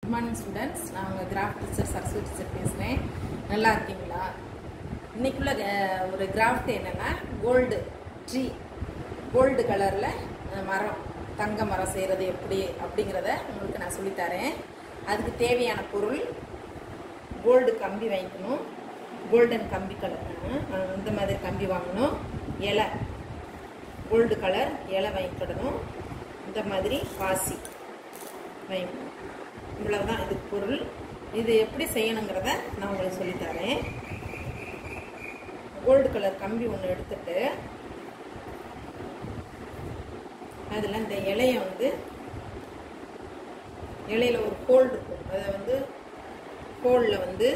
Good morning students நான் உங்கள் craft teacher Saraswati teacher பேசுகிறேன் நல்லா இருக்கீங்களா இன்னைக்குள்ள அஹ், ஒரு கிராஃப்ட் என்னென்னா கோல்டு ட்ரீ கோல்டு கலரில் மரம் தங்க மரம் செய்கிறது எப்படி அப்படிங்கிறத உங்களுக்கு நான் சொல்லித்தரேன் அதுக்கு தேவையான பொருள் கோல்டு கம்பி வாங்கிக்கணும் கோல்டன் கம்பி கலர் இந்த மாதிரி கம்பி வாங்கணும் இலை கோல்டு கலர் இலை வாங்கிக்கிடணும் இந்த மாதிரி பாசி வாங்கிக்கணும் இவ்வளவுதான் இதுக்கு பொருள் இது எப்படி செய்யணுங்கிறத நான் உங்களுக்கு சொல்லித்தரேன் கோல்டு கலர் கம்பி ஒன்று எடுத்துட்டு அதில் இந்த இலைய வந்து இலையில ஒரு ஹோல் இருக்கும் அதை வந்து ஹோலில் வந்து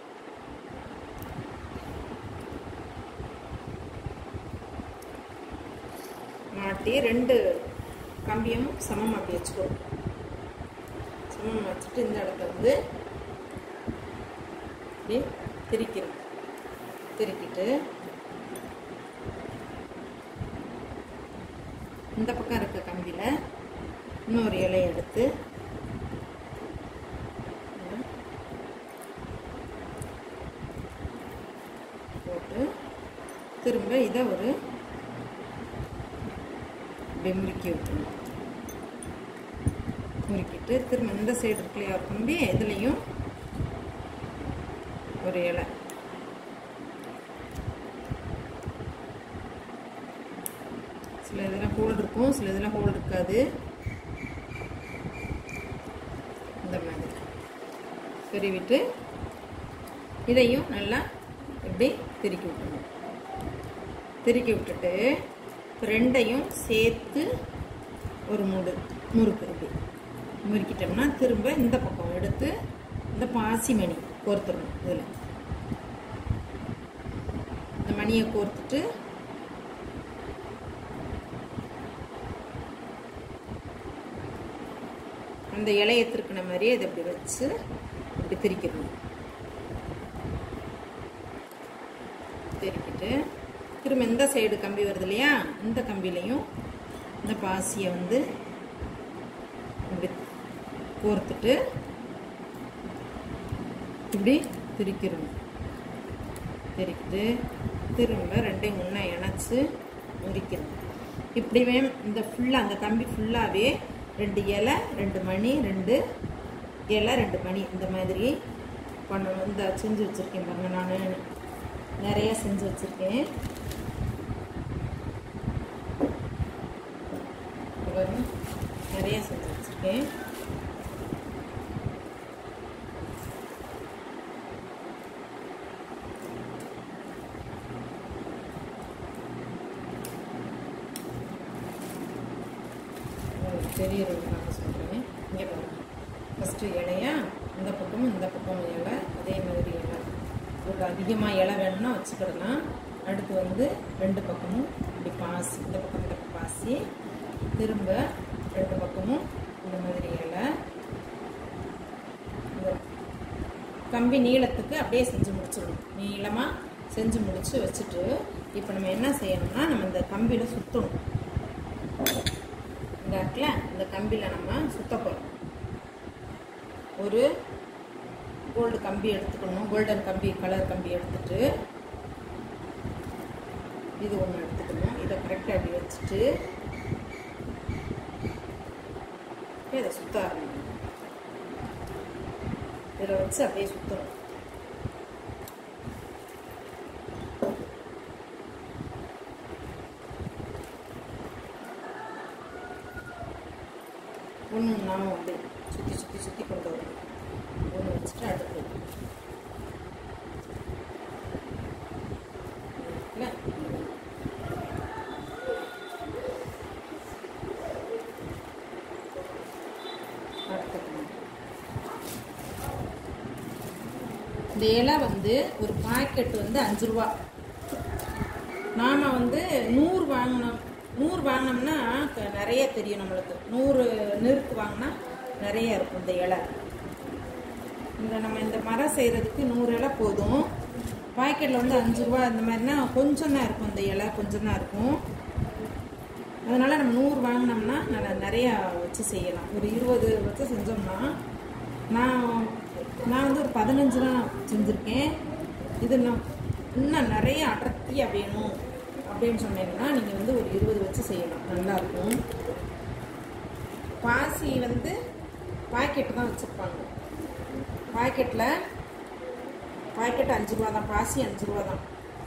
மாட்டி ரெண்டு கம்பியும் சமம் அப்படி வச்சுக்கணும் சமம் வச்சுட்டு இந்த இடத்த வந்து இப்படி திரிக்கணும் திருக்கிட்டு இந்த பக்கம் இருக்க கம்பியில் இன்னொரு இலையை எடுத்து போட்டு திரும்ப இதை ஒரு இப்படி முறுக்கி விட்டுணும் முறுக்கிட்டு திரும்ப இந்த சைடு இருக்கு இல்லையா ஒரு கம்பி இதுலேயும் ஒரு இலை சில இதெல்லாம் ஹோல் இருக்கும் சில இதெல்லாம் ஹோல் இருக்காது இந்த மாதிரி பெருவிட்டு இதையும் நல்லா இப்படி திருக்கி விட்டுணும் திருக்கி விட்டுட்டு ரெண்டையும் சேர்த்து ஒரு முடு முறுக்கு இப்படி முறுக்கிட்டோம்னா திரும்ப இந்த பக்கம் எடுத்து இந்த பாசி மணி கோர்த்துடணும் இதில் இந்த மணியை கோர்த்துட்டு அந்த இலையை திருக்கின மாதிரியே இதை இப்படி வச்சு இப்படி திரிக்கணும் திருக்கிட்டு திரும்ப இந்த சைடு கம்பி வருது இல்லையா இந்த கம்பிலையும் இந்த பாசியை வந்து இப்படி கோர்த்துட்டு இப்படி திரிக்கிறணும் திரிக்கிட்டு திரும்ப ரெண்டையும் ஒன்றா இணைச்சி முறிக்கணும் இப்படிவே இந்த ஃபுல்லாக அந்த கம்பி ஃபுல்லாகவே ரெண்டு இலை ரெண்டு மணி ரெண்டு இலை ரெண்டு மணி இந்த மாதிரி பண்ணணும் இந்த செஞ்சு வச்சுருக்கேன் பாருங்க நான் நிறைய செஞ்சு வச்சுருக்கேன் பாருங்க நிறைய செஞ்சு வச்சுருக்கேன் உங்களுக்கு தெரியறதுக்காக சொல்கிறேன் இங்கே பாருங்க ஃபஸ்ட்டு இலையா இந்த பக்கமும் இந்த பக்கமும் இலை அதே மாதிரி இலை உங்களுக்கு அதிகமாக இலை வேணும்னா வச்சுக்கிடலாம் அடுத்து வந்து ரெண்டு பக்கமும் இப்படி பாசி இந்த பக்கம் இந்த பக்கம் பாசி திரும்ப ரெண்டு பக்கமும் இந்த மாதிரி இலை இந்த கம்பி நீளத்துக்கு அப்படியே செஞ்சு முடிச்சிடணும் நீளமாக செஞ்சு முடிச்சு வச்சுட்டு இப்போ நம்ம என்ன செய்யணும்னா நம்ம இந்த கம்பியில் சுற்றணும் இந்த இருக்குல்ல இந்த கம்பியில் நம்ம சுத்த போகிறோம் ஒரு கோல்டு கம்பி எடுத்துக்கணும் கோல்டன் கம்பி கலர் கம்பி எடுத்துட்டு இது ஒன்று எடுத்துக்கணும் இதை கரெக்டாக அப்படி வச்சுட்டு இதை சுத்த ஆரம்பிக்கணும் இதில் வச்சு அப்படியே சுற்றணும் ஒன்று நாமும் அப்படியே சுற்றி சுற்றி சுற்றி கொண்டு வரணும் ஒன்று வச்சுட்டு அடுத்து இருக்குல்ல? அடுத்து இந்த இலை வந்து ஒரு பாக்கெட் வந்து அஞ்சு ரூபா நாம் வந்து நூறு வாங்கினோம் நூறு வாங்கினோம்னா க- நிறைய தெரியும் நம்மளுக்கு நூறு நெருக்கு வாங்கினா நிறைய இருக்கும் இந்த இலை இந்த நம்ம இந்த மரம் செய்கிறதுக்கு நூறு இலை போதும் பாக்கெட்டில் வந்து அஞ்சு ரூபா இந்த மாதிரினா கொஞ்சம் தான் இருக்கும் இந்த இலை கொஞ்சம் தான் இருக்கும் அதனால் நம்ம நூறு வாங்கினோம்னா நல்லா நிறையா வச்சு செய்யலாம் ஒரு இருபது வச்சு செஞ்சோம்னா நான் நான் வந்து ஒரு பதினஞ்சு தான் செஞ்சுருக்கேன் இது இன்னும் இன்னும் நிறைய அடர்த்தியாக வேணும் அப்படின்னு சொன்னீங்கன்னா நீங்கள் வந்து ஒரு இருபது வச்சு செய்யலாம் நல்லாயிருக்கும் பாசி வந்து பாக்கெட்டு தான் வச்சுருப்பாங்க பாக்கெட்டில் பாக்கெட் அஞ்சு ரூபா தான் பாசி அஞ்சு ரூபா தான்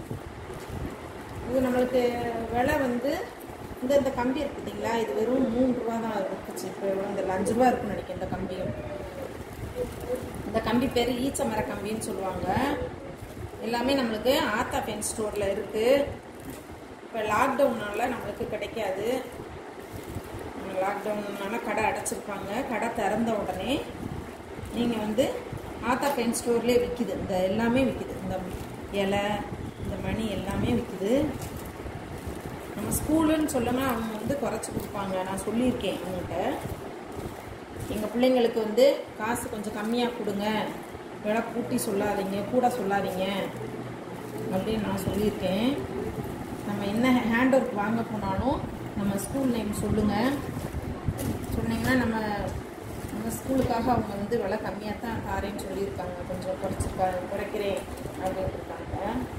இது நம்மளுக்கு விலை வந்து இந்த இந்த கம்பி இருக்கு பார்த்தீங்களா இது வெறும் மூணு ரூபா தான் இருந்துச்சு இப்போ இந்த அஞ்சு ரூபா இருக்குன்னு நினைக்கிறேன் இந்த கம்பியும் இந்த கம்பி பேர் ஈச்ச மர கம்பின்னு சொல்லுவாங்க எல்லாமே நம்மளுக்கு ஆத்தா பென் ஸ்டோரில் இருக்குது இப்போ லாக்டவுனால நம்மளுக்கு கிடைக்காது லாக்டவுன்னால கடை அடைச்சிருப்பாங்க கடை திறந்த உடனே நீங்கள் வந்து ஆத்தா பென் ஸ்டோர்லேயே விற்கிது இந்த எல்லாமே விற்கிது இந்த இலை இந்த மணி எல்லாமே விற்கிது நம்ம ஸ்கூலுன்னு சொல்லுங்க அவங்க வந்து குறைச்சி கொடுப்பாங்க நான் சொல்லியிருக்கேன் அவங்ககிட்ட எங்கள் பிள்ளைங்களுக்கு வந்து காசு கொஞ்சம் கம்மியாக கொடுங்க விலை கூட்டி சொல்லாதீங்க கூட சொல்லாதீங்க அப்படின்னு நான் சொல்லியிருக்கேன் நம்ம என்ன ஹேண்ட் ஒர்க் வாங்க போனாலும் நம்ம ஸ்கூல் நேம் சொல்லுங்கள் சொன்னீங்கன்னா நம்ம நம்ம ஸ்கூலுக்காக அவங்க வந்து விலை கம்மியாக தான் தாரேன்னு சொல்லியிருக்காங்க கொஞ்சம் குறைச்சிருக்கா குறைக்கிறேன் அப்படின்னு இருக்காங்க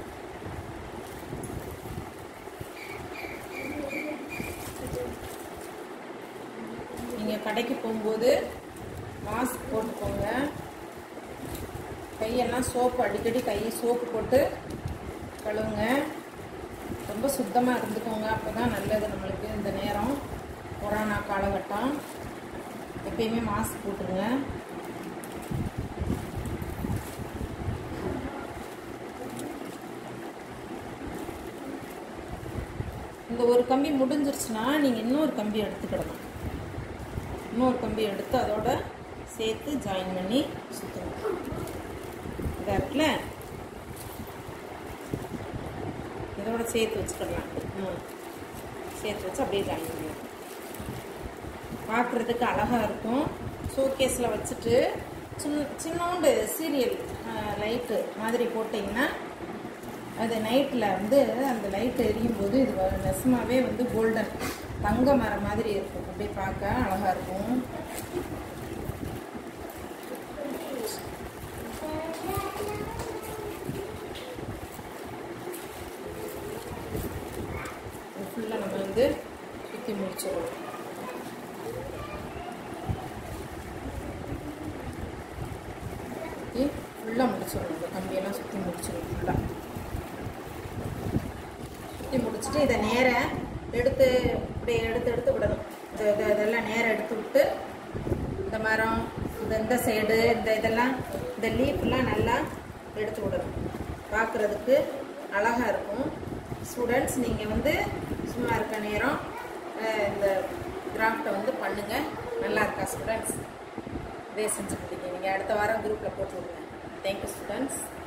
நீங்கள் கடைக்கு போகும்போது மாஸ்க் போட்டுக்கோங்க கையெல்லாம் சோப்பு அடிக்கடி கை சோப்பு போட்டு கழுவுங்க ரொம்ப சுத்தமாக இருந்துக்கோங்க அப்போ தான் நல்லது நம்மளுக்கு இந்த நேரம் கொரோனா காலகட்டம் எப்பயுமே மாஸ்க் போட்டுருங்க இந்த ஒரு கம்பி முடிஞ்சிருச்சுன்னா நீங்கள் இன்னொரு கம்பி எடுத்துக்கிடலாம் இன்னொரு கம்பி எடுத்து அதோட சேர்த்து ஜாயின் பண்ணி சுற்றணும் இதாக இருக்குல்ல இதோட சேர்த்து வச்சுக்கிடலாம் ம் சேர்த்து வச்சு அப்படியே ஜாயின் பண்ணலாம் பார்க்குறதுக்கு அழகாக இருக்கும் ஷோகேஸில் வச்சுட்டு சின்ன சின்னோண்டு சீரியல் லைட்டு மாதிரி போட்டிங்கன்னா அது நைட்டில் வந்து அந்த லைட் எரியும் போது இது வ- நெசமாவே வந்து கோல்டன் தங்க மரம் மாதிரி இருக்கும் அப்படியே பார்க்க அழகாக இருக்கும் ஃபுல்லாக நம்ம வந்து சுற்றி முடிச்சிடுவோம் சுற்றி ஃபுல்லாக முடிச்சிடணும் இந்த கம்பியெல்லாம் சுற்றி முடிச்சிடணும் ஃபுல்லாக சுற்றி முடிச்சுட்டு இதை நேர எடுத்து இப்படி எடுத்து எடுத்து விடணும் இந்த இதை இதெல்லாம் நேரம் எடுத்து விட்டு இந்த மரம் இந்த இந்த சைடு இந்த இதெல்லாம் இந்த லீஃப்லாம் நல்லா எடுத்து விடணும் பார்க்குறதுக்கு அழகாக இருக்கும் ஸ்டூடெண்ட்ஸ் நீங்கள் வந்து சும்மா இருக்க நேரம் அஹ், இந்த கிராஃப்டை வந்து பண்ணுங்கள் நல்லா இருக்கா ஸ்டூடெண்ட்ஸ் இதே செஞ்சு கொடுத்தீங்க நீங்கள் அடுத்த வாரம் குரூப்பில் போட்டு விடுங்க தேங்க்யூ ஸ்டூடெண்ட்ஸ்